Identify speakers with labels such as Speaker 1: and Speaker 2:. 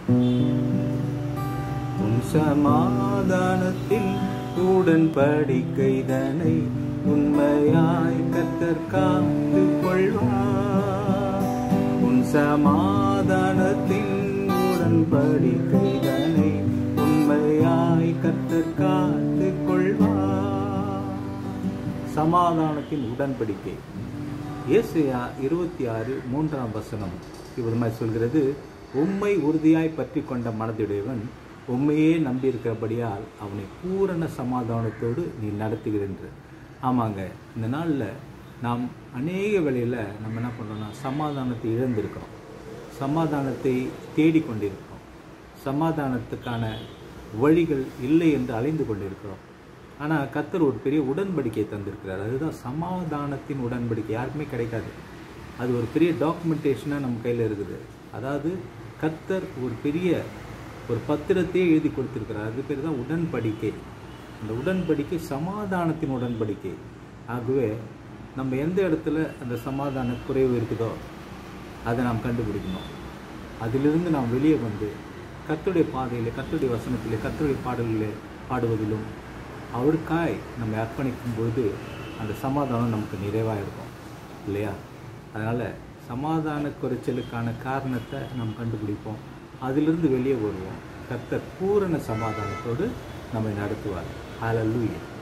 Speaker 1: உன் சமாதானத்தில் உடன்படிக்கைதனை உண்மையாய் கத்தர் காத்து கொள்வார் உன் சமாதானத்தின் உடன்படிக்கைதனை உண்மையாய் கத்தர் காத்து கொள்வார் சமாதானத்தின் உடன்படிக்கை ஏசையா இருபத்தி ஆறு மூன்றாம் வசனம் இவர் மாதிரி சொல்கிறது உம்மை உறுதியாய் பற்றி கொண்ட மனதுடையவன் உண்மையே நம்பியிருக்கிறபடியால் அவனை பூரண சமாதானத்தோடு நீ நடத்துகிறன்ற ஆமாங்க இந்த நாளில் நாம் அநேக வேளையில் நம்ம என்ன பண்ணுறோம்னா சமாதானத்தை இழந்திருக்கிறோம் சமாதானத்தை தேடிக்கொண்டிருக்கிறோம் சமாதானத்துக்கான வழிகள் இல்லை என்று அலைந்து கொண்டிருக்கிறோம் ஆனால் கத்தர் ஒரு பெரிய உடன்படிக்கை தந்திருக்கிறார் அதுதான் சமாதானத்தின் உடன்படிக்கை யாருக்குமே கிடைக்காது அது ஒரு பெரிய டாக்குமெண்டேஷனாக நம்ம கையில் இருக்குது அதாவது கத்தர் ஒரு பெரிய ஒரு பத்திரத்தையே எழுதி கொடுத்திருக்கிறார் அது பேர் தான் உடன்படிக்கை அந்த உடன்படிக்கை சமாதானத்தின் உடன்படிக்கை ஆகவே நம்ம எந்த இடத்துல அந்த சமாதான குறைவு இருக்குதோ அதை நாம் கண்டுபிடிக்கணும் அதிலிருந்து நாம் வெளியே வந்து கர்த்தருடைய பாதையிலே கர்த்தருடைய வசனத்திலே கர்த்தருடைய பாடலிலே பாடுவதிலும் அவருக்காய் நம்ம அர்ப்பணிக்கும் பொழுது அந்த சமாதானம் நமக்கு நிறைவாக இருக்கும் இல்லையா அதனால் சமாதான குறைச்சலுக்கான காரணத்தை நாம் கண்டுபிடிப்போம் அதிலிருந்து வெளியே வருவோம் கர்த்தர் பூரண சமாதானத்தோடு நம்மை நடத்துவார் ஹalleluya